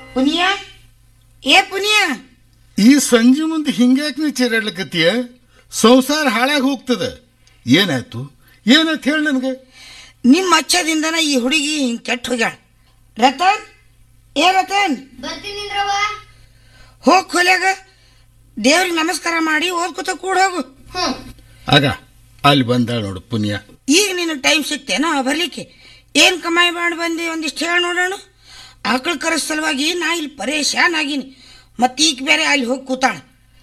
ಪುನಿಯ ಏ ಪುನಿಯ ಈ ಸಂಜೆ ಮುಂದೆ ಹಿಂಗ್ಯಾಕೆ ನೀ ಚೀರಾಡ್ಲಕತ್ತೀಯ ಸಂಸಾರ ಹಾಳಾಗಿ ಹೋಗ್ತದ ಏನಾಯ್ತು ಏನಾಯ್ತು ಹೇಳಿ ನನಗೆ ನಿಮ್ಮ ಅಚ್ಚದಿಂದನ ಈ ಹುಡುಗಿ ಹಿಂಗೆ ಕೆಟ್ಟ ಹೋಗ್ಯಾಳ ರತನ್ ಏ ರತನ್ ಬರ್ತೀನಿಂದ್ರವ್ವ ಹೋಗ್ ಕೊಲೆಗ ದೇವ್ರಿಗೆ ನಮಸ್ಕಾರ ಮಾಡಿ ಓದ್ಕೊತ ಕೂಡ ಹೋಗು ಹ್ಞೂ ಆಗ ಅಲ್ಲಿ ಬಂದಾಳ ನೋಡು ಪುಣ್ಯ ಈಗ ನಿನ್ನ ಟೈಮ್ ಸಿಕ್ತೇನೋ ಬರ್ಲಿಕ್ಕೆ ಏನು ಕಮಾಯಿ ಮಾಡಿ ಬಂದಿ ಒಂದಿಷ್ಟು ಹೇಳಿ ನೋಡೋಣ ಆಕಳ ಕರೆಸ್ ಸಲುವಾಗಿ ನಾ ಇಲ್ಲಿ ಪರೇಶಾನ್ ಆಗೀನಿ ಮತ್ತೆ ಈಗ ಬೇರೆ ಅಲ್ಲಿ ಹೋಗಿ ಕೂತಾಳ